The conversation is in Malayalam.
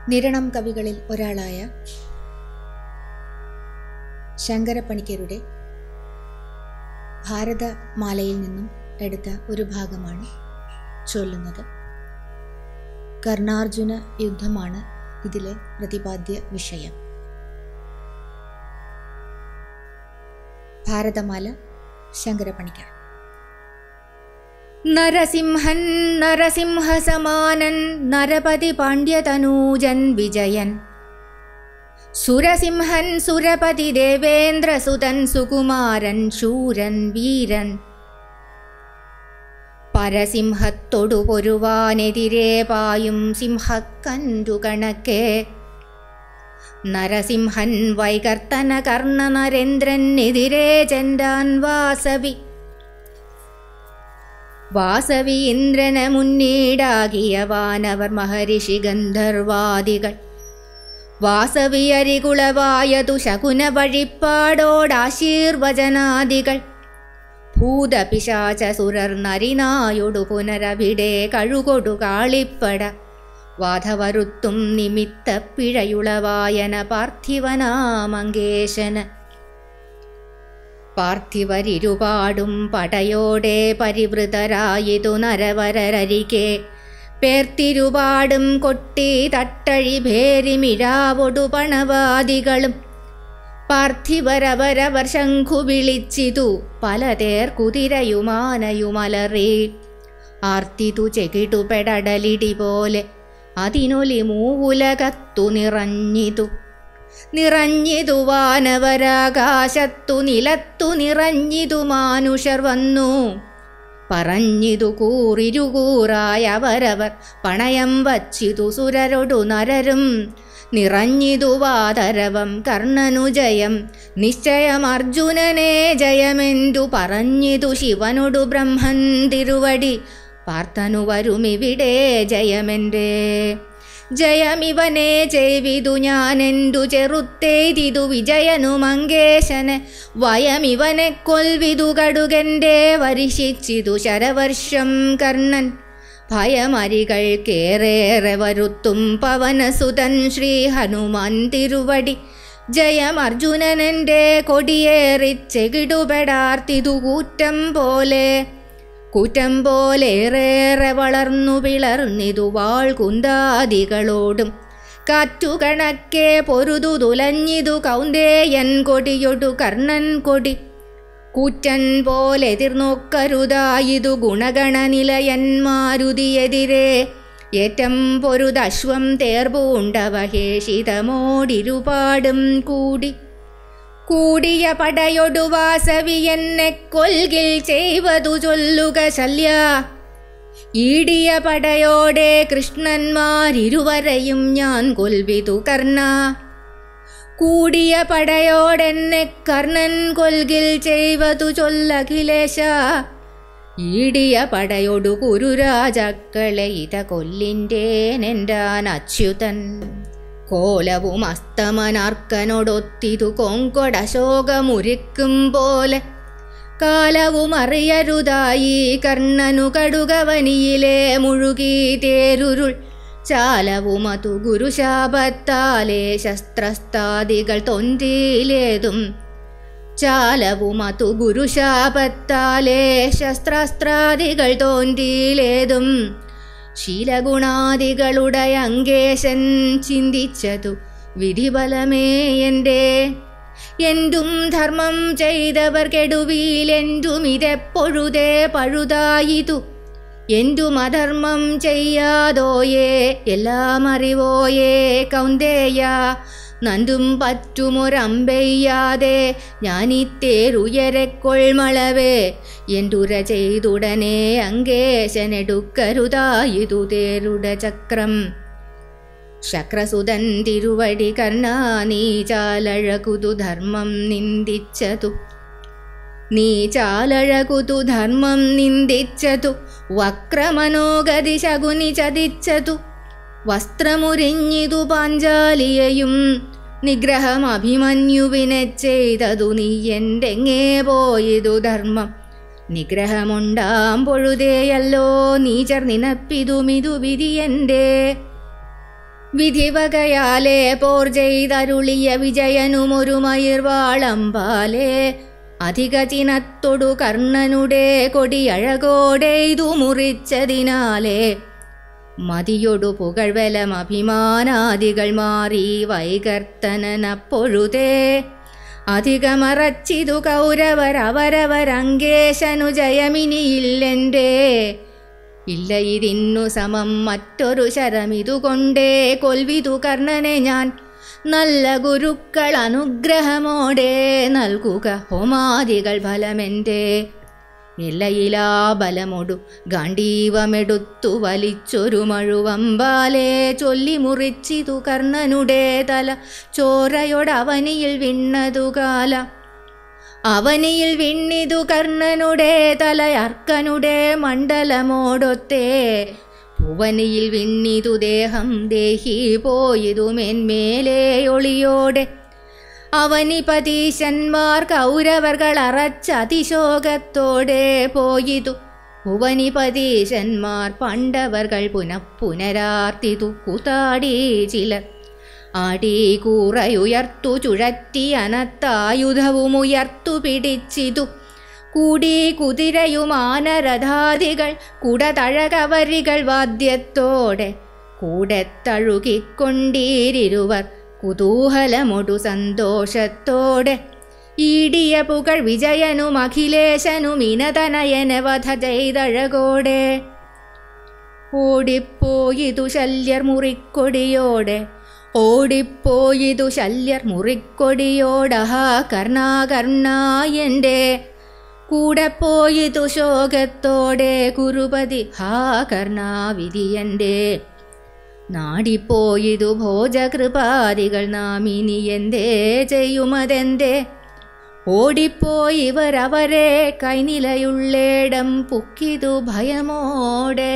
നിരണം കവികളിൽ ഒരാളായ ശങ്കരപ്പണിക്കരുടെ ഭാരതമാലയിൽ നിന്നും എടുത്ത ഒരു ഭാഗമാണ് ചൊല്ലുന്നത് കർണാർജുന യുദ്ധമാണ് ഇതിലെ പ്രതിപാദ്യ വിഷയം ഭാരതമാല ശങ്കരപ്പണിക്കർ നരസിംഹൻ നരസിംഹസമാനൻ നരപതി പാണ്ഡ്യതനൂജൻ വിജയൻ സുരസിംഹൻ സുരപതി ദേവേന്ദ്രസുതൻ സുകുമാരൻ ശൂരൻ വീരൻ പരസിംഹത്തൊടു പൊരുവാനെതിരെ പായും സിംഹക്കൻഡു കണക്കെ നരസിംഹൻ വൈകർത്തന കർണ നരേന്ദ്രനെതിരെ ചെന്താൻ വാസവി വാസവി ഇന്ദ്രന മുന്നീടാകിയ വാനവർ മഹർഷി ഗന്ധർവാദികൾ വാസവി അരികുളവായതു ശകുന വഴിപ്പാടോടാശീർവചനാദികൾ ഭൂതപിശാച സുരർ നരിനായൊടു പുനരവിടെ കഴുകൊടു കാളിപ്പട വാധവരുത്തും നിമിത്ത പിഴയുളവായന പാർത്ഥിവനാമങ്കേശന് പാർത്ഥിവരിരുപാടും പടയോടെ പരിവൃതരായിതു നരവരരികെ പേർത്തിരുപാടും കൊട്ടി തട്ടഴി ഭേരിമിഴാവൊടു പണവാദികളും പാർത്ഥിവരവരവർ ശംഖു വിളിച്ചിതു പലതേർ കുതിരയുമാനയുമലറി ആർത്തിതു ചെകിടു പെടടലിടി പോലെ അതിനൊലി മൂവുലകത്തു നിറഞ്ഞിതു നിറഞ്ഞിതു വാനവരാകാശത്തു നിലത്തു നിറഞ്ഞിതു മാനുഷർ വന്നു പറഞ്ഞിതു കൂറിരുകൂറായവരവർ പണയം വച്ചിതു സുരരൊടു നരരും നിറഞ്ഞിതു വാതരവം കർണനു ജയം നിശ്ചയം അർജുനനെ ജയമെന്തു പറഞ്ഞിതു ശിവനൊടു ബ്രഹ്മൻ തിരുവടി പാർത്തനു വരുമിവിടെ ജയമെൻ്റെ ജയമിവനെ ചെയ്വിതു ഞാനെന്തു ചെറുത്തേതിതു വിജയനു മങ്കേശന് വയമിവനെ കൊൽവിതു കടുകന്റെ വരിശിച്ചിതു ശരവർഷം കർണൻ ഭയമരികൾക്കേറേറെ വരുത്തും പവനസുതൻ ശ്രീ ഹനുമാൻ തിരുവടി ജയമർജുനനെൻ്റെ കൊടിയേറിച്ചെകിടുപെടാർത്തിതു കൂറ്റം പോലെ കൂറ്റം പോലേറേറെ വളർന്നു പിളർന്നിതു വാൾ കുന്താദികളോടും കാറ്റുകണക്കെ പൊരുതു തുലഞ്ഞിതു കൗന്ദേയൻ കൊടിയൊടു കർണൻ കൊടി കൂറ്റൻ പോലെതിർനോക്കരുതായിതു ഗുണഗണനിലയന്മാരുതിയെതിരെ ഏറ്റം പൊരുതശ്വം തേർപൂണ്ടവഹേഷിതമോടിരുപാടും കൂടി കൂടിയ പടയൊടു വാസവി എന്നെ കൊൽകിൽ ചെയ്വതു ചൊല്ലുക ശല്യ ഈടിയ പടയോടെ കൃഷ്ണന്മാരിരുവരെയും ഞാൻ കൊൽവിതു കർണ കൂടിയ പടയോടെന്നെ കർണൻ കൊൽകിൽ ചെയ്വതു ചൊല്ലഖിലേശ ഈടിയ പടയൊടു കുരുരാജാക്കളെ ഇത കൊല്ലിൻ്റേനെൻ്റാൻ അച്യുതൻ കോലവും അസ്തമനാർക്കനോടൊത്തിതു കൊങ്കൊടശോകമുരുക്കും പോലെ കാലവും അറിയരുതായി കർണനു കടുകവനിയിലെ മുഴുകി തേരുരുൾ ചാലവും അതു ഗുരുശാപത്താലേ ശസ്ത്രസ്താദികൾ തൊന്തിയിലേതും ചാലവും അതു ഗുരുശാപത്താലേ ശസ്ത്രാസ്ത്രാദികൾ തോന്തിയിലേതും ശീലഗുണാദികളുടെ അങ്കേശൻ ചിന്തിച്ചതു വിധിബലമേ എൻ്റെ എന്തും ധർമ്മം ചെയ്തവർ കെടുവിയിലെന്തും ഇതെപ്പൊഴുതേ പഴുതായിതു എന്തും അധർമ്മം ചെയ്യാതോയേ എല്ലാം അറിവോയേ കൗന്ദേയ നന്ദും പറ്റുമൊരമ്പെയ്യാതെ ഞാനിത്തേരുയരെക്കൊൾമളവേ എന്തുര ചെയ്തുടനെ അങ്കേശനെടുക്കരുതായിതു തേരുടെ ചക്രം ശക്രസുതൻ തിരുവടി കർണ നീ ചാലഴകുതു ധർമ്മം നിന്ദിച്ചതു നീ ചാലഴകുതു ധർമ്മം നിന്ദിച്ചതു വക്രമനോഗതി ശകുനി ചതിച്ചതു വസ്ത്രമുരിഞ്ഞിതു പാഞ്ചാലിയയും നിഗ്രഹം അഭിമന്യുവിനെ ചെയ്തതു നീ എന്തെങ്ങേ പോയതു ധർമ്മം നിഗ്രഹമുണ്ടാം പൊഴുതേയല്ലോ നീ ചേർന്നിനപ്പിതുമിതു വിധി എൻ്റെ വിധിവകയാലേ പോർ ചെയ്തരുളിയ വിജയനുമൊരു മയിർവാളമ്പാലേ അധിക ചിനത്തൊടു കർണനുടെ കൊടിയഴകോടെ ഇതു മുറിച്ചതിനാലേ മതിയൊടു പുകഴ്വലം അഭിമാനാദികൾ മാറി വൈകർത്തനപ്പൊഴുതേ അധികമറച്ചിതു കൗരവരവരവരങ്കേശനു ജയമിനിയില്ലെൻ്റെ ഇല്ല ഇതിന്നു സമം മറ്റൊരു ശരമിതുകൊണ്ടേ കൊൽവിതു കർണനെ ഞാൻ നല്ല ഗുരുക്കൾ അനുഗ്രഹമോടെ നൽകുക ഹോമാദികൾ ഫലമെൻ്റെ എല്ലയിലാ ബലമൊടു ഗാണ്ഡീവമെടുത്തു വലിച്ചൊരു മഴുവമ്പാലേ ചൊല്ലി മുറിച്ചിതു കർണനുടെ തല ചോരയൊടവനിയിൽ വിണ്ണതു കാല അവനിയിൽ വിണ്ണിതു കർണനുടെ തലയർക്കനുടെ മണ്ഡലമോടൊത്തേ ഭുവനിയിൽ വിണ്ണിതു ദേഹം ദേഹി പോയതു മേന്മേലേ ഒളിയോടെ അവനിപതീശന്മാർ കൗരവർകൾ അറച്ച അതിശോകത്തോടെ പോയിതു ഭുവനിപതീശന്മാർ പണ്ടവർകൾ പുനഃപുനരാർത്തിതു കുതാടി ചിലർ ആടി കൂറയുയർത്തു ചുഴറ്റി അനത്തായുധവുമുയർത്തു പിടിച്ചിതു കൂടി കുതിരയുമാനരഥാദികൾ കുടതഴകവരികൾ വാദ്യത്തോടെ കൂടെ തഴുകിക്കൊണ്ടീരിരുവർ കുതൂഹലമൊടു സന്തോഷത്തോടെ ഈടിയ പുകൾ വിജയനും അഖിലേശനും ഇനതനയന വധ ചെയ്തഴകോടെ ഓടിപ്പോയിതു ശല്യർ മുറിക്കൊടിയോടെ ഓടിപ്പോയിതു ശല്യർ മുറിക്കൊടിയോടഹാ കർണാകർണായൻ്റെ കൂടെ പോയിതു ശോകത്തോടെ കുരുപതി ഹാ കർണാവിധിയൻ്റെ നാടിപ്പോയിതു ഭോജകൃപാദികൾ നാം ഇനി എന്തേ ചെയ്യുമതെന്തേ ഓടിപ്പോയിവരവരെ കൈനിലയുള്ളേടം പുക്കിതു ഭയമോടെ